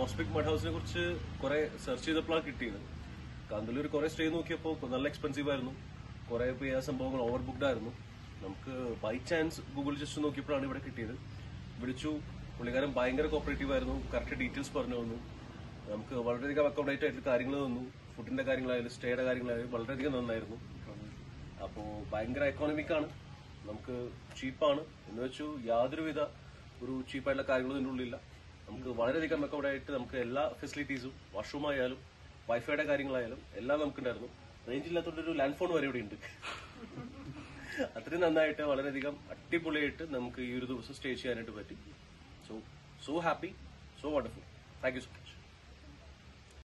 നോസ്പിക് mud ഹൗസിനെ കുറിച്ച് കുറെ search ചെയ്തപ്പോഴാണ് കിട്ടിയത് കാന്തല്ലൂർ കുറെ സ്റ്റേ നോക്കിയപ്പോൾ നല്ല എക്സ്പെൻസീവ് ആയിരുന്നു കുറെ പേര് ആ സംഭവങ്ങൾ ഓവർ ബുക്ക്ഡ് ആയിരുന്നു നമുക്ക് ബൈ ചാൻസ് ഗൂഗിൾ ജസ്റ്റ് നോക്കിയപ്പോഴാണ് ഇവിടെ കിട്ടിയത് വിളിച്ചു പുള്ളിക്കാരൻ ഭയങ്കര കോപ്പറേറ്റീവ് ആയിരുന്നു കറക്റ്റ് ഡീറ്റെയിൽസ് പറഞ്ഞു തന്നു നമുക്ക് വളരെയധികം അക്കോമഡേറ്റ് ആയിട്ട് കാര്യങ്ങൾ തന്നു ഫുഡിന്റെ കാര്യങ്ങളായാലും സ്റ്റേയുടെ കാര്യങ്ങളായാലും വളരെയധികം നന്നായിരുന്നു അപ്പോൾ ഭയങ്കര എക്കോണമിക് ആണ് നമുക്ക് ചീപ്പാണ് എന്ന് വെച്ചു യാതൊരുവിധ ഒരു ചീപ്പായിട്ടുള്ള കാര്യങ്ങളും ഇതിൻ്റെ ഉള്ളില്ല നമുക്ക് വളരെയധികം അക്കോമഡേറ്റ് ആയിട്ട് നമുക്ക് എല്ലാ ഫെസിലിറ്റീസും വാഷ്റൂം ആയാലും വൈഫൈയുടെ കാര്യങ്ങളായാലും എല്ലാം നമുക്കുണ്ടായിരുന്നു റേഞ്ച് ഇല്ലാത്തതുകൊണ്ട് ഒരു ലാൻഡ് ഫോൺ വരെ ഇവിടെ ഉണ്ട് അത്രയും നന്നായിട്ട് വളരെയധികം അടിപൊളിയായിട്ട് നമുക്ക് ഈ ഒരു ദിവസം സ്റ്റേ ചെയ്യാനായിട്ട് പറ്റി so so happy so wonderful thank you so